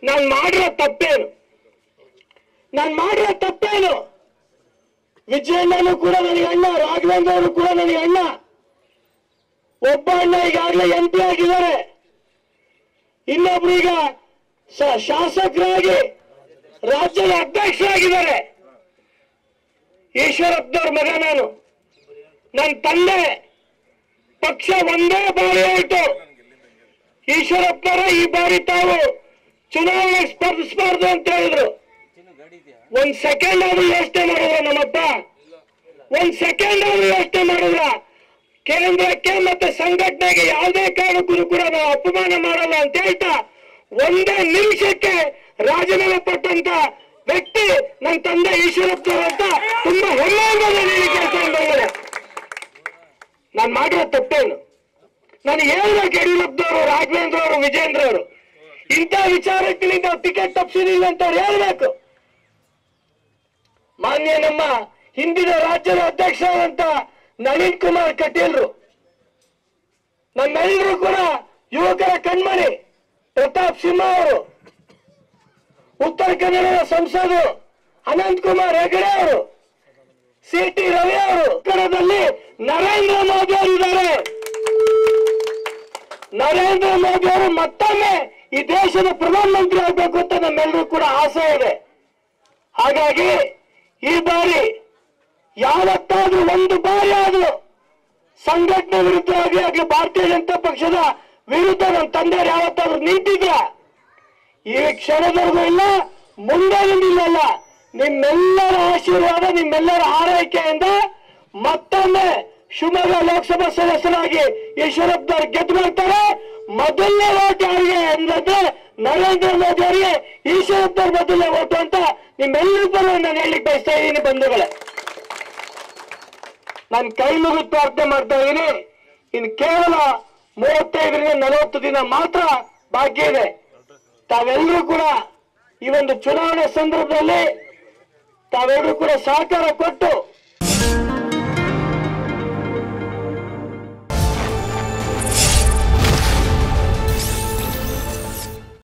ನಾನು ಮಾಡಿರೋ ತಪ್ಪೇನು ನಾನು ಮಾಡಿರೋ ತಪ್ಪೇನು ವಿಜಯಣ್ಣನು ಕೂಡ ನನಗೆ ಅಣ್ಣ ರಾಘವೇಂದ್ರ ಅವರು ಕೂಡ ನನಗೆ ಅಣ್ಣ ಒಬ್ಬ ಅಣ್ಣ ಈಗಾಗಲೇ ಎಂ ಪಿ ಆಗಿದ್ದಾರೆ ಇನ್ನೊಬ್ರು ಈಗ ಸ- ಶಾಸಕರಾಗಿ ರಾಜ್ಯದ ಅಧ್ಯಕ್ಷರಾಗಿದ್ದಾರೆ ಈಶ್ವರಪ್ಪನವ್ರ ಮಗ ನಾನು ನನ್ನ ತಂದೆ ಪಕ್ಷ ಒಂದೇ ಬಾರಿ ಆಯಿತು ಈಶ್ವರಪ್ಪನವರ ಈ ಬಾರಿ ತಾವು ಚುನಾವಣೆ ಸ್ಪರ್ಧಿಸಬಾರ್ದು ಅಂತ ಹೇಳಿದ್ರು ಒಂದ್ ಸೆಕೆಂಡ್ ಆದ್ರೂ ಯೋಚನೆ ಮಾಡಿದ್ರ ನಮ್ಮಪ್ಪ ಒಂದ್ ಸೆಕೆಂಡ್ ಆದ್ರೂ ಯೋಚನೆ ಮಾಡಿದ್ರ ಕೇಂದ್ರಕ್ಕೆ ಮತ್ತೆ ಸಂಘಟನೆಗೆ ಯಾವುದೇ ಕಾರಣಕ್ಕೂ ಕೂಡ ನಾವು ಅಪಮಾನ ಮಾಡಲ್ಲ ಅಂತ ಹೇಳ್ತಾ ಒಂದೇ ನಿಮಿಷಕ್ಕೆ ರಾಜೀನಾಮೆ ಪಟ್ಟಂತ ವ್ಯಕ್ತಿ ನನ್ನ ತಂದೆ ಈಶ್ವರಪ್ಪನವರು ಅಂತ ತುಂಬಾ ಹೆಮ್ಮೆಯಿಂದ ನಾನು ಹೇಳಿ ಕೇಳ್ಕೊಂಡು ಬಂದರೆ ನಾನು ಮಾಡಿರೋ ತಪ್ಪೇನು ನಾನು ಹೇಳ್ಬೇಕು ಯಡಿಯೂರಪ್ಪನವರು ರಾಘವೇಂದ್ರ ಅವರು ವಿಜೇಂದ್ರ ಅವರು ಇಂಥ ವಿಚಾರಕ್ಕೆ ನಾವು ಟಿಕೆಟ್ ತಪ್ಪಿಸಿದೀವಿ ಅಂತ ಅವ್ರು ಹೇಳ್ಬೇಕು ಮಾನ್ಯ ನಮ್ಮ ಹಿಂದಿನ ರಾಜ್ಯದ ಅಧ್ಯಕ್ಷರಾದಂತ ನವೀನ್ ಕುಮಾರ್ ಕಟೀಲ್ರು ನಮ್ಮೆಲ್ಲರೂ ಕೂಡ ಯುವಕರ ಕಣ್ಮಣಿ ಪ್ರತಾಪ್ ಸಿಂಹ ಅವರು ಉತ್ತರ ಕನ್ನಡದ ಸಂಸದರು ಅನಂತ್ ಕುಮಾರ್ ಹೆಗಡೆ ಅವರು ಸಿ ಟಿ ರವಿ ಅವರು ಕನ್ನಡದಲ್ಲಿ ನರೇಂದ್ರ ಮೋದಿ ಅವರು ಇದ್ದಾರೆ ನರೇಂದ್ರ ಮೋದಿ ಅವರು ಮತ್ತೊಮ್ಮೆ ಈ ದೇಶದ ಪ್ರಧಾನಮಂತ್ರಿ ಆಗಬೇಕು ಅಂತ ನಮ್ಮೆಲ್ಲರೂ ಕೂಡ ಆಸೆ ಇದೆ ಹಾಗಾಗಿ ಈ ಬಾರಿ ಯಾವತ್ತಾದ್ರೂ ಒಂದು ಬಾರಿ ಆದ್ರೂ ಸಂಘಟನೆ ವಿರುದ್ಧವಾಗಿ ಆಗ್ಲಿ ಭಾರತೀಯ ಜನತಾ ಪಕ್ಷದ ವಿರುದ್ಧ ನಮ್ಮ ತಂದೆಯರು ಯಾವತ್ತಾದ್ರೂ ನಿಂತಿದ್ರ ಈ ಕ್ಷಣದವರೆಗೂ ಇಲ್ಲ ಮುಂದೆ ನಿಲ್ಲಲ್ಲ ನಿಮ್ಮೆಲ್ಲರ ಆಶೀರ್ವಾದ ನಿಮ್ಮೆಲ್ಲರ ಆರೈಕೆಯಿಂದ ಮತ್ತೊಮ್ಮೆ ಶಿವಮೊಗ್ಗ ಲೋಕಸಭಾ ಸದಸ್ಯರಾಗಿ ಈಶ್ವರಪ್ಪನವ್ರು ಗೆದ್ದು ಬರ್ತಾರೆ ಮೊದಲನೇ ಓಟ್ ಯಾರಿಗೆ ಅಂದ್ರೆ ನರೇಂದ್ರ ಮೋದಿ ಅವರಿಗೆ ಈಶ್ವರಪ್ಪನವ್ರ ಮೊದಲನೇ ಓಟು ಅಂತ ನಿಮ್ಮೆಲ್ಲರ ಪರವಾಗಿ ನಾನು ಹೇಳಲಿಕ್ಕೆ ಬಯಸ್ತಾ ಇದ್ದೀನಿ ಬಂಧುಗಳೇ ನಾನು ಕೈ ಮುಗಿದು ಪ್ರಾರ್ಥನೆ ಮಾಡ್ತಾ ಇದ್ದೀನಿ ಇನ್ನು ಕೇವಲ ಮೂವತ್ತೈದರಿಂದ ನಲವತ್ತು ದಿನ ಮಾತ್ರ ಬಾಕಿ ಇದೆ ತಾವೆಲ್ಲರೂ ಕೂಡ ಈ ಒಂದು ಚುನಾವಣೆ ಸಂದರ್ಭದಲ್ಲಿ ತಾವೆಲ್ಲರೂ ಕೂಡ ಸಹಕಾರ ಕೊಟ್ಟು